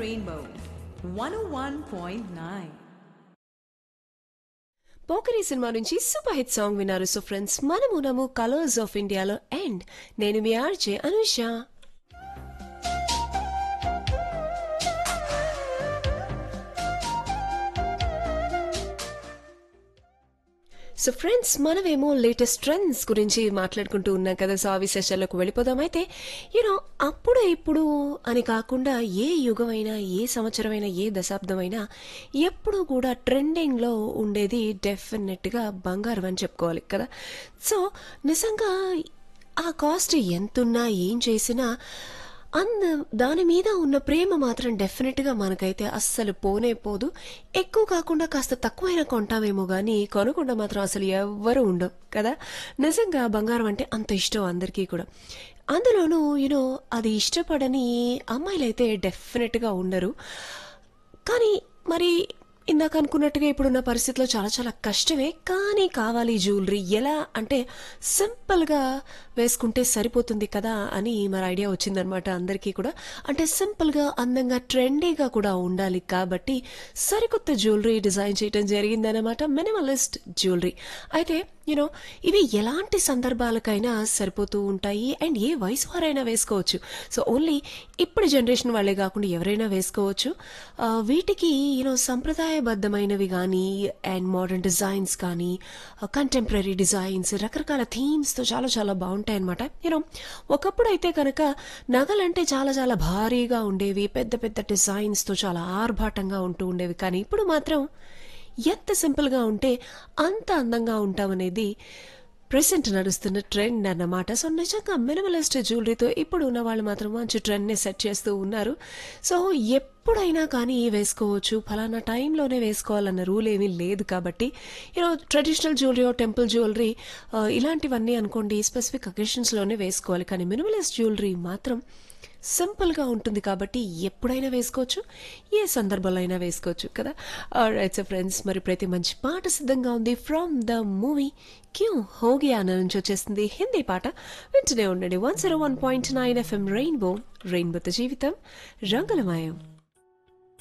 Rainbow 101.9. Pokiri సినిమా నుంచి super hit song విన్నారు సో ఫ్రెండ్స్ మనము నము కలర్స్ ఆఫ్ ఇండియాలో అండ్ నేను మీ ఆర్జే అనుష సో ఫ్రెండ్స్ మనమేమో లేటెస్ట్ ట్రెండ్స్ గురించి మాట్లాడుకుంటూ ఉన్నాం కదా సో ఆ విశేషాల్లోకి వెళ్ళిపోదాం అయితే యూనో అప్పుడు ఇప్పుడు అని కాకుండా ఏ యుగమైనా ఏ సంవత్సరమైనా ఏ దశాబ్దమైనా ఎప్పుడు కూడా ట్రెండింగ్లో ఉండేది డెఫినెట్గా బంగారం అని చెప్పుకోవాలి కదా సో నిజంగా ఆ కాస్ట్ ఎంతున్నా ఏం చేసినా అంద దాని మీద ఉన్న ప్రేమ మాత్రం డెఫినెట్గా మనకైతే అస్సలు పోనే పోదు ఎక్కువ కాకుండా కాస్త తక్కువైనా కొంటామేమో కానీ కొనకుండా మాత్రం అసలు ఎవ్వరూ ఉండవు కదా నిజంగా బంగారం అంటే అంత ఇష్టం అందరికీ కూడా అందులోనూ యూనో అది ఇష్టపడని అమ్మాయిలైతే డెఫినెట్గా ఉండరు కానీ మరి ఇందాక అనుకున్నట్టుగా ఇప్పుడున్న పరిస్థితిలో చాలా చాలా కష్టమే కానీ కావాలి జ్యువెలరీ ఎలా అంటే సింపుల్గా వేసుకుంటే సరిపోతుంది కదా అని మరి ఐడియా వచ్చిందనమాట అందరికీ కూడా అంటే సింపుల్గా అందంగా ట్రెండీగా కూడా ఉండాలి కాబట్టి సరికొత్త జ్యువెలరీ డిజైన్ చేయడం జరిగిందనమాట మినిమలిస్ట్ జ్యువెలరీ అయితే యూనో ఇవి ఎలాంటి సందర్భాలకైనా సరిపోతూ ఉంటాయి అండ్ ఏ వయసు వారైనా వేసుకోవచ్చు సో ఓన్లీ ఇప్పుడు జనరేషన్ వాళ్ళే కాకుండా ఎవరైనా వేసుకోవచ్చు ఆ, వీటికి యూనో సంప్రదాయబద్ధమైనవి కానీ అండ్ మోడర్న్ డిజైన్స్ కానీ కంటెంపరీ డిజైన్స్ రకరకాల థీమ్స్తో చాలా చాలా బాగుంటాయి అనమాట యూనో ఒకప్పుడు అయితే కనుక నగలంటే చాలా చాలా భారీగా ఉండేవి పెద్ద పెద్ద డిజైన్స్తో చాలా ఆర్భాటంగా ఉంటూ ఉండేవి కానీ ఇప్పుడు మాత్రం ఎంత సింపుల్గా ఉంటే అంత అందంగా ఉంటామనేది ప్రెసెంట్ నడుస్తున్న ట్రెండ్ అన్నమాట సో నిజంగా మినిమలిస్ట్ జ్యువెలరీతో ఇప్పుడు ఉన్న వాళ్ళు మాత్రం మంచి ట్రెండ్ని సెట్ చేస్తూ ఉన్నారు సో ఎప్పుడైనా కానీ వేసుకోవచ్చు ఫలానా టైంలోనే వేసుకోవాలన్న రూల్ ఏమీ లేదు కాబట్టి you know traditional jewellery temple jewellery ఇలాంటివన్నీ అనుకోండి స్పెసిఫిక్ అకేషన్స్లోనే వేసుకోవాలి కానీ మినిమలిస్ట్ జ్యువెలరీ మాత్రం సింపుల్గా ఉంటుంది కాబట్టి ఎప్పుడైనా వేసుకోవచ్చు ఏ సందర్భంలో అయినా వేసుకోవచ్చు కదా రైట్ సో ఫ్రెండ్స్ మరి ప్రతి మంచి పాట సిద్ధంగా ఉంది from the movie Kyun Ho Gaya అన్న నుంచి వచ్చేస్తుంది హిందీ పాట వింటూనే ఉండండి one zero one point nine FM rainbow రెయిన్బోతో జీవితం రంగులమయం